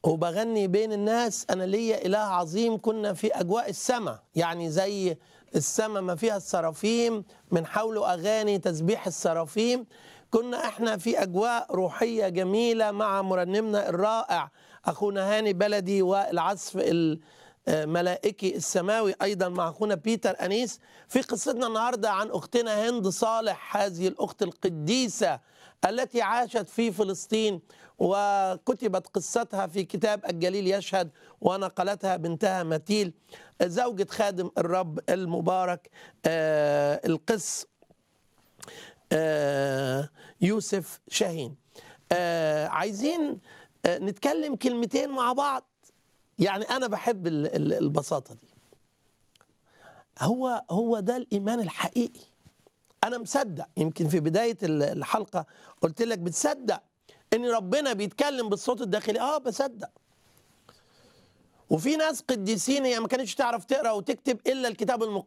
وبغني بين الناس انا ليا اله عظيم كنا في اجواء السماء يعني زي السماء ما فيها السرافيم من حوله اغاني تسبيح السرافيم كنا احنا في اجواء روحيه جميله مع مرنمنا الرائع اخونا هاني بلدي والعزف الملائكي السماوي ايضا مع اخونا بيتر انيس في قصتنا النهارده عن اختنا هند صالح هذه الاخت القديسه التي عاشت في فلسطين وكتبت قصتها في كتاب الجليل يشهد ونقلتها بنتها متيل زوجة خادم الرب المبارك آه القس آه يوسف شاهين آه عايزين آه نتكلم كلمتين مع بعض يعني أنا بحب ال- ال- البساطة دي هو هو ده الإيمان الحقيقي انا مصدق يمكن في بدايه الحلقه قلت لك بتصدق ان ربنا بيتكلم بالصوت الداخلي اه بصدق وفي ناس قديسين هي ما كانتش تعرف تقرا وتكتب الا الكتاب المقدس